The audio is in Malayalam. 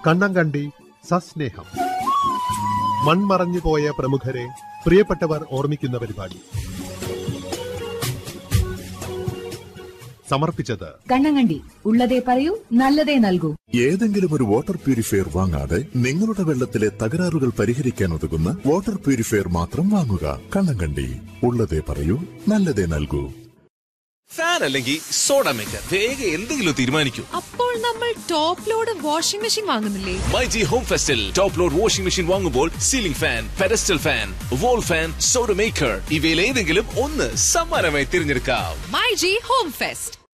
കണ്ണങ്കണ്ടി സസ്നേഹം മൺമറഞ്ഞു പോയ പ്രമുഖരെ പ്രിയപ്പെട്ടവർ ഓർമ്മിക്കുന്ന പരിപാടി സമർപ്പിച്ചത് കണ്ണങ്കണ്ടി ഉള്ളതേ പറയൂ നല്ലതേ നൽകൂ ഏതെങ്കിലും ഒരു വാട്ടർ പ്യൂരിഫയർ വാങ്ങാതെ നിങ്ങളുടെ വെള്ളത്തിലെ തകരാറുകൾ പരിഹരിക്കാൻ ഉതകുന്ന വാട്ടർ പ്യൂരിഫയർ മാത്രം വാങ്ങുക കണ്ണങ്കണ്ടി ഉള്ളതേ പറയൂ നല്ലതേ നൽകൂ ഫാൻ അല്ലെങ്കിൽ സോഡ മേക്കർ വേഗം എന്തെങ്കിലും തീരുമാനിക്കൂ അപ്പോൾ നമ്മൾ ടോപ്പ് ലോഡ് വാഷിംഗ് മെഷീൻ വാങ്ങുന്നില്ലേ മൈജി ഹോം ഫെസ്റ്റിൽ ടോപ്പ് ലോഡ് വാഷിംഗ് മെഷീൻ വാങ്ങുമ്പോൾ ceiling fan pedestal fan wall fan soda maker ഇവയിൽ ഏതെങ്കിലും ഒന്ന് സമ്മാനമായി തിരഞ്ഞെടുക്കാം മൈ ജി ഹോം ഫെസ്റ്റ്